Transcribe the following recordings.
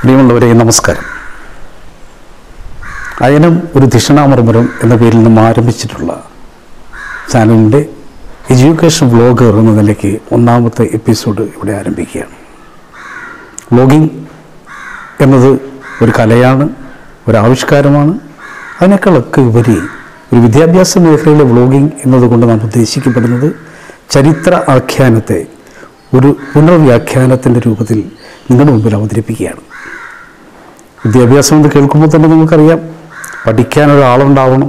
പ്രിയമുള്ളവരെ നമസ്കാരം അയനം ഒരു ധിഷണാമർമരം എന്ന പേരിൽ നിന്നും ആരംഭിച്ചിട്ടുള്ള ചാനലിൻ്റെ എഡ്യൂക്കേഷൻ വ്ലോഗർ എന്ന നിലയ്ക്ക് ഒന്നാമത്തെ എപ്പിസോഡ് ഇവിടെ ആരംഭിക്കുകയാണ് വ്ലോഗിംഗ് എന്നത് ഒരു കലയാണ് ഒരു ആവിഷ്കാരമാണ് അതിനേക്കാളൊക്കെ ഉപരി ഒരു വിദ്യാഭ്യാസ മേഖലയിലെ വ്ലോഗിംഗ് എന്നതുകൊണ്ട് നാം ഉദ്ദേശിക്കപ്പെടുന്നത് ചരിത്ര ആഖ്യാനത്തെ ഒരു പുനർവ്യാഖ്യാനത്തിൻ്റെ രൂപത്തിൽ നിങ്ങളുടെ മുമ്പിൽ അവതരിപ്പിക്കുകയാണ് വിദ്യാഭ്യാസം എന്ന് കേൾക്കുമ്പോൾ തന്നെ നിങ്ങൾക്കറിയാം പഠിക്കാൻ ഒരാളുണ്ടാവണം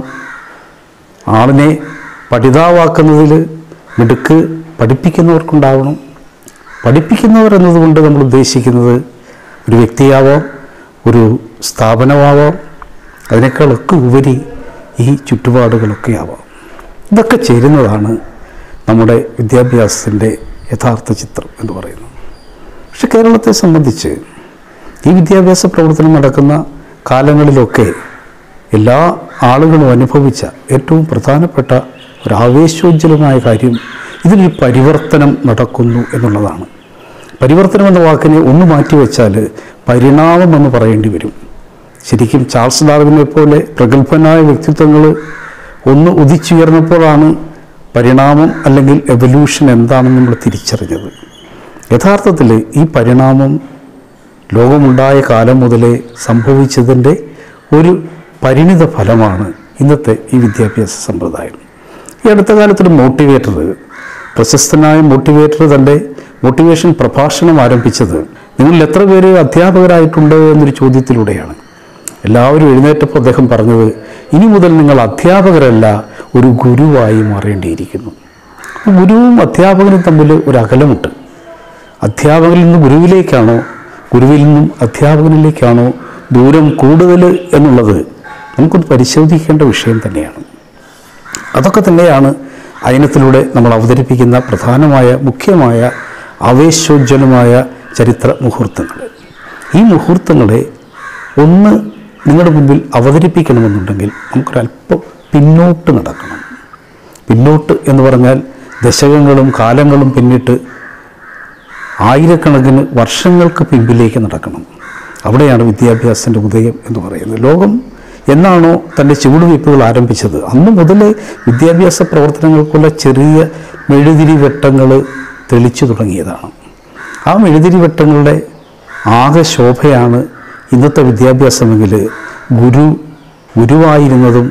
ആളിനെ പഠിതാവാക്കുന്നതിൽ മിടുക്ക് പഠിപ്പിക്കുന്നവർക്കുണ്ടാവണം പഠിപ്പിക്കുന്നവർ എന്നതുകൊണ്ട് നമ്മൾ ഉദ്ദേശിക്കുന്നത് ഒരു വ്യക്തിയാവാം ഒരു സ്ഥാപനമാവാം അതിനേക്കാളൊക്കെ ഉപരി ഈ ചുറ്റുപാടുകളൊക്കെ ആവാം ഇതൊക്കെ ചേരുന്നതാണ് നമ്മുടെ വിദ്യാഭ്യാസത്തിൻ്റെ യഥാർത്ഥ ചിത്രം എന്ന് പറയുന്നത് പക്ഷെ കേരളത്തെ സംബന്ധിച്ച് ഈ വിദ്യാഭ്യാസ പ്രവർത്തനം നടക്കുന്ന കാലങ്ങളിലൊക്കെ എല്ലാ ആളുകളും അനുഭവിച്ച ഏറ്റവും പ്രധാനപ്പെട്ട ഒരു ആവേശോജ്വലമായ കാര്യം ഇതിലൊരു പരിവർത്തനം നടക്കുന്നു എന്നുള്ളതാണ് പരിവർത്തനം എന്ന വാക്കിനെ ഒന്ന് മാറ്റിവെച്ചാൽ പരിണാമം എന്ന് പറയേണ്ടി വരും ശരിക്കും ചാൾസ് ഡാർവിനെ പോലെ പ്രഗത്ഭനായ വ്യക്തിത്വങ്ങൾ ഒന്ന് ഉദിച്ചുയർന്നപ്പോഴാണ് പരിണാമം അല്ലെങ്കിൽ എവല്യൂഷൻ എന്താണെന്ന് നമ്മൾ തിരിച്ചറിഞ്ഞത് യഥാർത്ഥത്തിൽ ഈ പരിണാമം ലോകമുണ്ടായ കാലം മുതലേ സംഭവിച്ചതിൻ്റെ ഒരു പരിണിത ഫലമാണ് ഇന്നത്തെ ഈ വിദ്യാഭ്യാസ സമ്പ്രദായം ഈ അടുത്ത കാലത്തൊരു മോട്ടിവേറ്റർ പ്രശസ്തനായ മോട്ടിവേറ്റർ തൻ്റെ മോട്ടിവേഷൻ പ്രഭാഷണം ആരംഭിച്ചത് നിങ്ങളിൽ എത്ര പേര് അധ്യാപകരായിട്ടുണ്ട് എന്നൊരു ചോദ്യത്തിലൂടെയാണ് എല്ലാവരും എഴുന്നേറ്റപ്പോൾ അദ്ദേഹം പറഞ്ഞത് ഇനി മുതൽ നിങ്ങൾ അധ്യാപകരല്ല ഒരു ഗുരുവായി മാറേണ്ടിയിരിക്കുന്നു ഗുരുവും അധ്യാപകനും തമ്മിൽ ഒരു അകലമുണ്ട് അധ്യാപകനിൽ നിന്ന് ഗുരുവിലേക്കാണോ ഗുരുവിൽ നിന്നും അധ്യാപകനിലേക്കാണോ ദൂരം കൂടുതൽ എന്നുള്ളത് നമുക്കൊന്ന് പരിശോധിക്കേണ്ട വിഷയം തന്നെയാണ് അതൊക്കെ തന്നെയാണ് അയനത്തിലൂടെ നമ്മൾ അവതരിപ്പിക്കുന്ന പ്രധാനമായ മുഖ്യമായ ആവേശോജ്വലമായ ചരിത്ര മുഹൂർത്തങ്ങൾ ഈ മുഹൂർത്തങ്ങളെ ഒന്ന് നിങ്ങളുടെ മുമ്പിൽ അവതരിപ്പിക്കണമെന്നുണ്ടെങ്കിൽ നമുക്കൊരല്പം പിന്നോട്ട് നടക്കണം പിന്നോട്ട് എന്ന് പറഞ്ഞാൽ ദശകങ്ങളും കാലങ്ങളും പിന്നിട്ട് ആയിരക്കണക്കിന് വർഷങ്ങൾക്ക് പിമ്പിലേക്ക് നടക്കണം അവിടെയാണ് വിദ്യാഭ്യാസത്തിൻ്റെ ഉദയം എന്ന് പറയുന്നത് ലോകം എന്നാണോ തൻ്റെ ചുവടുവയ്പ്പുകൾ ആരംഭിച്ചത് അന്ന് മുതൽ വിദ്യാഭ്യാസ പ്രവർത്തനങ്ങൾക്കുള്ള ചെറിയ മെഴുതിരി വെട്ടങ്ങൾ തെളിച്ചു തുടങ്ങിയതാണ് ആ മെഴുതിരി വെട്ടങ്ങളുടെ ആകെ ശോഭയാണ് ഇന്നത്തെ വിദ്യാഭ്യാസമെങ്കിൽ ഗുരു ഗുരുവായിരുന്നതും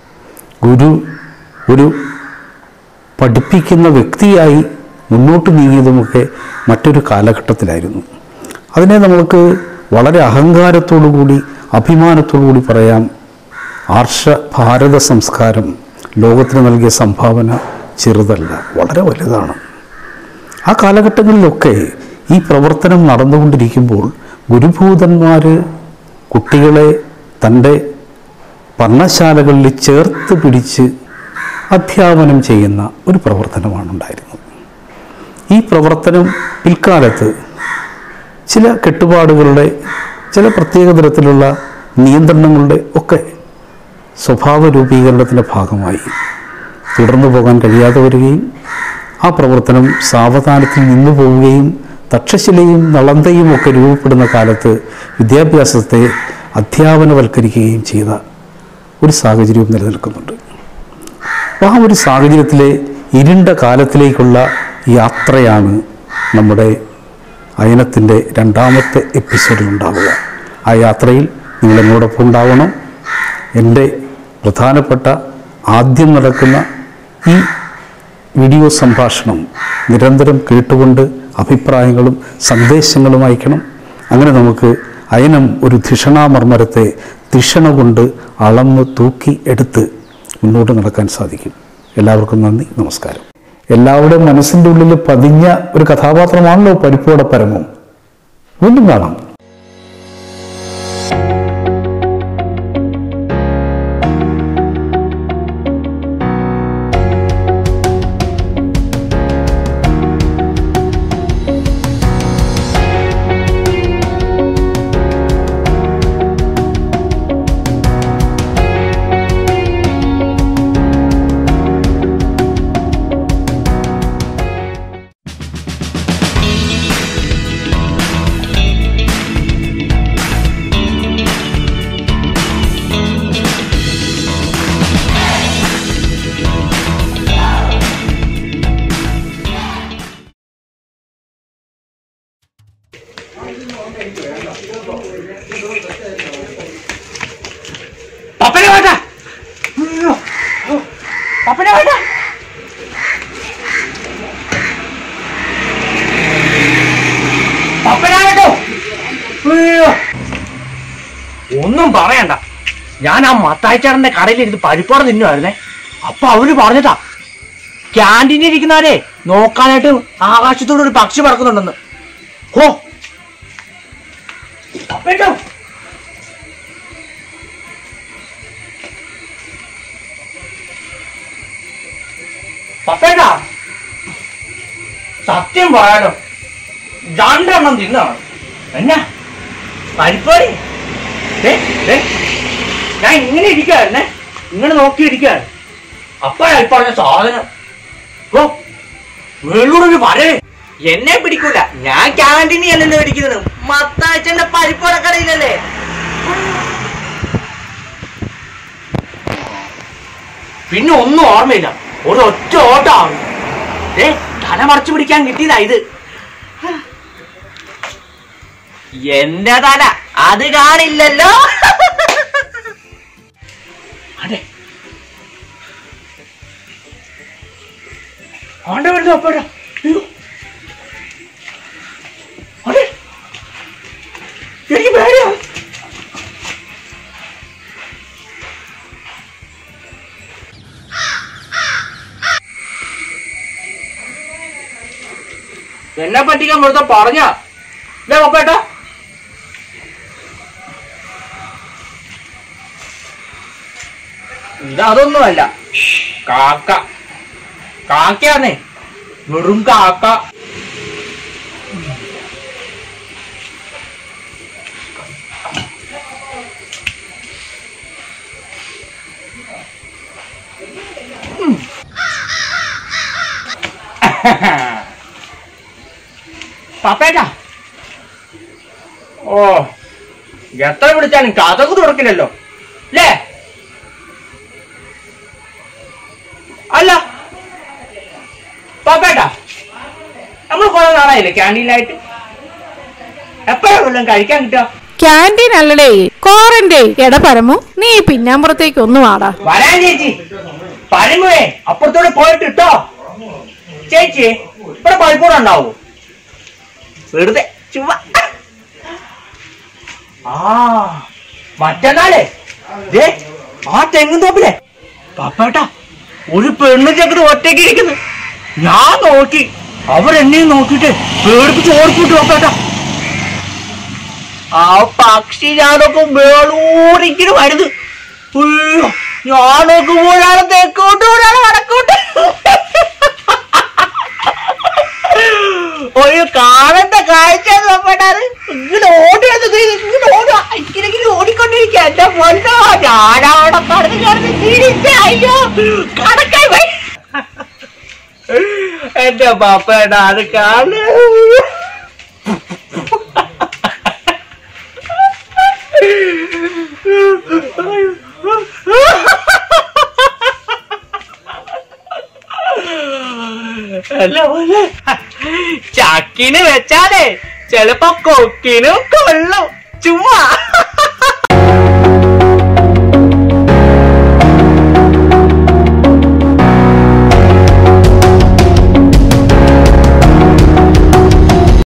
ഗുരു ഒരു പഠിപ്പിക്കുന്ന വ്യക്തിയായി മുന്നോട്ട് നീങ്ങിയതുമൊക്കെ മറ്റൊരു കാലഘട്ടത്തിലായിരുന്നു അതിനെ നമുക്ക് വളരെ അഹങ്കാരത്തോടു കൂടി അഭിമാനത്തോടു കൂടി പറയാം ആർഷ ഭാരത സംസ്കാരം ലോകത്തിന് നൽകിയ സംഭാവന ചെറുതല്ല വളരെ വലുതാണ് ആ കാലഘട്ടങ്ങളിലൊക്കെ ഈ പ്രവർത്തനം നടന്നുകൊണ്ടിരിക്കുമ്പോൾ ഗുരുഭൂതന്മാർ കുട്ടികളെ തൻ്റെ പർണശാലകളിൽ ചേർത്ത് പിടിച്ച് അധ്യാപനം ചെയ്യുന്ന ഒരു പ്രവർത്തനമാണ് ഉണ്ടായിരുന്നത് ഈ പ്രവർത്തനം പിൽക്കാലത്ത് ചില കെട്ടുപാടുകളുടെ ചില പ്രത്യേക തരത്തിലുള്ള നിയന്ത്രണങ്ങളുടെ ഒക്കെ സ്വഭാവ രൂപീകരണത്തിൻ്റെ ഭാഗമായി തുടർന്നു പോകാൻ കഴിയാതെ വരികയും ആ പ്രവർത്തനം സാവധാനത്തിൽ നിന്നു പോവുകയും തക്ഷശിലയും നളന്തയും ഒക്കെ രൂപപ്പെടുന്ന കാലത്ത് വിദ്യാഭ്യാസത്തെ അധ്യാപനവൽക്കരിക്കുകയും ചെയ്ത ഒരു സാഹചര്യവും നിലനിൽക്കുന്നുണ്ട് അപ്പോൾ ആ ഒരു സാഹചര്യത്തിലെ ഇരുണ്ട കാലത്തിലേക്കുള്ള യാത്രയാണ് നമ്മുടെ അയനത്തിൻ്റെ രണ്ടാമത്തെ എപ്പിസോഡിൽ ഉണ്ടാവുക ആ യാത്രയിൽ നിങ്ങൾ എന്നോടൊപ്പം ഉണ്ടാവണം എൻ്റെ പ്രധാനപ്പെട്ട ആദ്യം നടക്കുന്ന ഈ വീഡിയോ സംഭാഷണം നിരന്തരം കേട്ടുകൊണ്ട് അഭിപ്രായങ്ങളും സന്ദേശങ്ങളും അയക്കണം അങ്ങനെ നമുക്ക് അയനം ഒരു ധിഷണാമർമരത്തെ ധിഷണ കൊണ്ട് അളന്ന് തൂക്കി എടുത്ത് മുന്നോട്ട് നടക്കാൻ സാധിക്കും എല്ലാവർക്കും നന്ദി നമസ്കാരം എല്ലാവരുടെയും മനസ്സിൻ്റെ ഉള്ളിൽ പതിഞ്ഞ ഒരു കഥാപാത്രമാണല്ലോ പരിപ്പോടെ പരമം വീണ്ടും കാണാം പപ്പനെ വേണ്ട അയ്യോ. പപ്പനെ വേണ്ട പപ്പനെ വേണ്ടോ അയ്യോ. ഒന്നും പറയണ്ട ഞാൻ ആ മത്തായിച്ചാടന്റെ കടയിലിരുന്ന് പരിപ്പാട് തിന്നുമായിരുന്നേ അപ്പൊ അവര് പറഞ്ഞതാ ക്യാൻറ്റീനിൽ ഇരിക്കുന്നവരെ നോക്കാനായിട്ട് ആകാശത്തോടെ ഒരു പക്ഷി പറക്കുന്നുണ്ടെന്ന് ഹോ പപ്പേട്ടോ പപ്പേട്ടാ സത്യം പറയാലോ രണ്ടെണ്ണം തിന്നാണ് എന്നാ പരിപ്പാടി ദേ, ദേ, ഞാൻ ഇങ്ങനെ ഇരിക്കായിരുന്നേ ഇങ്ങനെ നോക്കി ഇരിക്കാണ് അപ്പോഴായി പറഞ്ഞ സാധനം ഓ വെള്ളൂടൊരു പറയേ എന്നെ പിടിക്കൂല ഞാൻ ക്യാൻറ്റീനി അല്ലല്ലോ ഇരിക്കുന്നത് മത്താച്ചന്റെ പരിപ്പടക്കടയിലല്ലേ പിന്നെ ഒന്നും ഓർമ്മയില്ല ഒരു ഒറ്റ ഓട്ടമാണ് ഏ തല മറച്ചു പിടിക്കാൻ കിട്ടിയതാ ഇത് എന്റെ തല അത് കാണില്ലല്ലോ അതെ ആണ്ട വരുന്നു അപ്പോഴാ അയ്യോ. അതെ എനിക്ക് പേടിയാ എന്നെ പറ്റിക്കാൻ വെറുതെ പറഞ്ഞ ഇല്ലേ പപ്പേട്ടാ ഇതതൊന്നുമല്ല കാക്ക കാക്കയാന്നേ വെറും കാക്ക ഉം. പപ്പേട്ടാ ഓ എത്ര വിളിച്ചാലും കഥകു തുറക്കില്ലല്ലോ അല്ലേ അല്ല പാപ്പേട്ടാ നമ്മൾ കുറെ നാളായില്ലേ ക്യാൻറ്റീനിലായിട്ട് എപ്പോഴാ വല്ലതും കഴിക്കാൻ കിട്ടുക ക്യാൻറ്റീൻ അല്ലടേ ക്വാറന്റൈൻ എടാ പരമു നീ ഈ പിന്നാമ്പുറത്തേക്ക് ഒന്നും ആടാ വരാൻ ചേച്ചി പരമുവേ അപ്പുറത്തോടെ പോയിട്ട് ഇട്ടോ ചേച്ചി ഇവിടെ പഴുക്കൂടെ ഉണ്ടാവൂ വെറുതെ ചുവ ആ മറ്റന്നാളേ ദേ ആ തെങ്ങും തോപ്പിലെ പപ്പേട്ടാ ഒരു പെണ്ണു ചെക്കത് ഒറ്റയ്ക്ക് ഇരിക്കുന്നു ഞാൻ നോക്കി അവരെന്നെയും നോക്കിയിട്ട് പേടിപ്പിച്ച് ഓടിപ്പിട്ടു പപ്പേട്ടാ ആ പക്ഷി ഞാനൊക്കെ വേളൂറിക്കിന് വരുന്നു അയ്യോ ഞാൻ നോക്കുമ്പോഴാണ് തെക്കോട്ട് ഒരാൾ വടക്കോട്ട് ഒരു കാണേണ്ട കാഴ്ച നോക്കട്ടാണ് ഇങ്ങനെ ഓടി വന്നത് ഇങ്ങനെ ഓടുക ഇങ്ങനെ ഓടിക്കൊണ്ടിരിക്കുക എന്റെ പൊന്നോ ഞാനവിടെ കടന്ന് കിടന്ന് തിരിച്ച് അയ്യോ കടക്കായി പോയി എന്റെ പാപ്പേടാ അത് കാണു അല്ല പോലെ ചക്കിന് വെച്ചാലേ ചെലപ്പോ കൊക്കിനും കൊള്ളും ചുമ്മാ